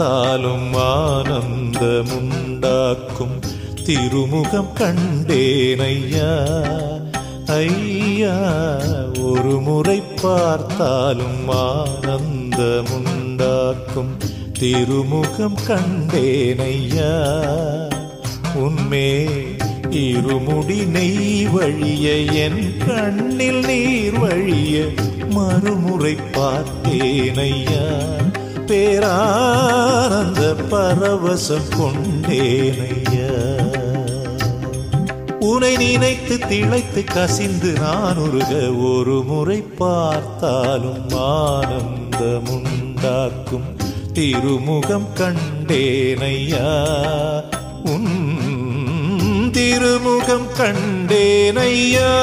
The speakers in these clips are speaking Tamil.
பார்த்தாலும் ஆனந்தமுண்டாக்கும் திருமுகம் கண்டேனையா ஐயா ஒரு முறை பார்த்தாலும் ஆனந்தமுண்டாக்கும் திருமுகம் கண்டேனையா உன்மே இருமுடி நெய் வழிய என் கண்ணில் நீர் வழிய மறுமுறை பார்த்தேனையா பேரானந்த பரவசம் கொண்டேனையா உனை நினைத்து திளைத்து கசிந்து நான் உருக ஒரு முறை பார்த்தாலும் ஆனந்தமுண்டாக்கும் திருமுகம் கண்டேனையா உன் திருமுகம் கண்டேனையா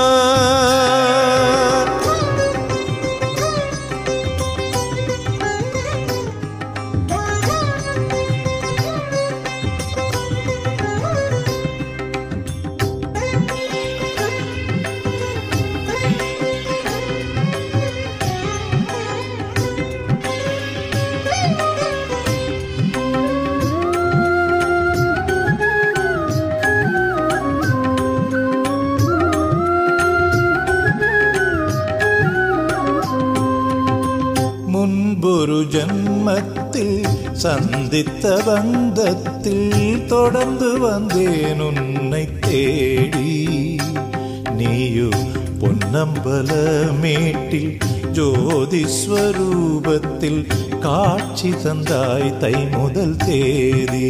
முன்பொரு ஜன்மத்தில் சந்தித்த பந்தத்தில் தொடர்ந்து வந்தேன் உன்னை தேடி நீயோ பொன்னம்பல மேட்டில் ஜோதி ஸ்வரூபத்தில் காட்சி தந்தாய் தை முதல் தேதி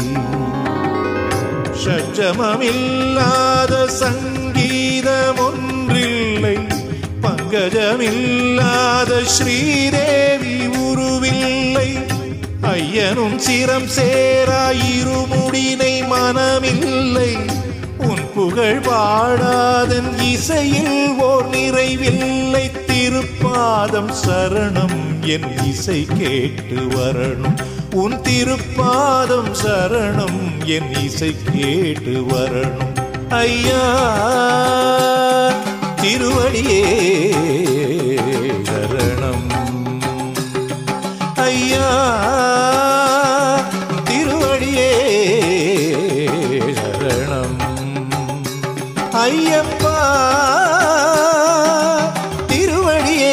ஷட்ஜமமில்லாத சங்கீதம் ஒன்றில்லை பங்கஜமில்லாத ஸ்ரீதேவி உருவில்லை ஐயனும் சிரம் சேரா இருமுடினை மனமில்லை உன் புகழ் பாடாதன் இசையில் ஓர் நிறைவில்லை திருப்பாதம் சரணம் என் இசை கேட்டு வரணும் உன் திருப்பாதம் சரணம் என் இசை கேட்டு வரணும் ஐயா திருவடியே சரணம் ஐயா திருவடியே சரணம் ஐயப்பா திருவடியே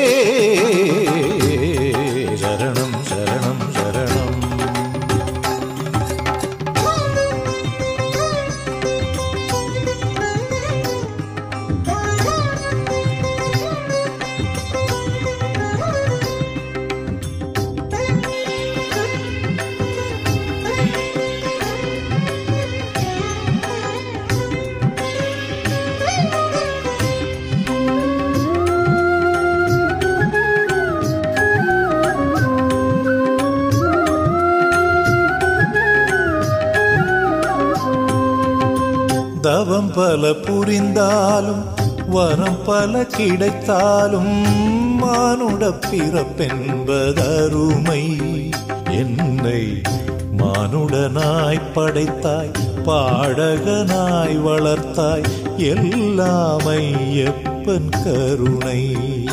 சரணம் சரணம் சரணம் தவம் பல புரிந்தாலும் வரம் பல கிடைத்தாலும் மானுட பிறப்பென்பதருமை என்னை மானுடனாய் படைத்தாய் பாடகனாய் வளர்த்தாய் எல்லாமை எப்பன் கருணை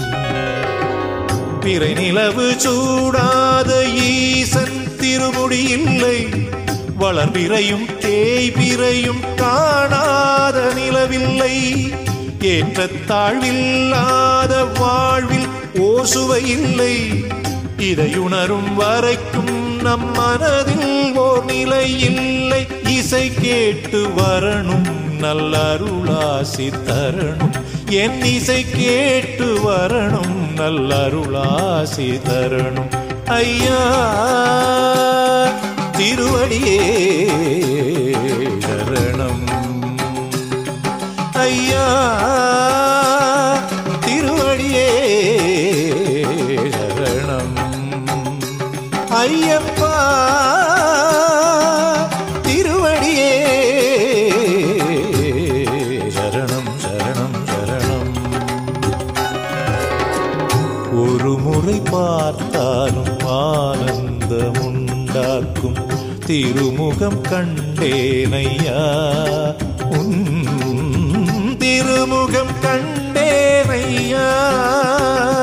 பிறை நிலவு சூடாத ஈசன் திருமுடி இல்லை வளர்பிறையும் தேய்பிறையும் காணாத நிலவில்லை ஏற்ற தாழ்வில்லாத வாழ்வில் ஓசுவை இல்லை இதையுணரும் வரைக்கும் நம் மனதில் ஓர் நிலை இல்லை இசை கேட்டு வரணும் நல்ல அருளாசி தரணும் என் இசை கேட்டு வரணும் நல்ல அருளாசி தரணும் ஐயா திருவடியே சரணம் ஐயா திருவடியே சரணம் ஐயப்பா திருவடியே சரணம் சரணம் சரணம் ஒரு முறை பார்த்தாலும் ஆனந்தமுண்டாக்கும் திருமுகம் கண்டேனையா உன் திருமுகம் கண்டேனையா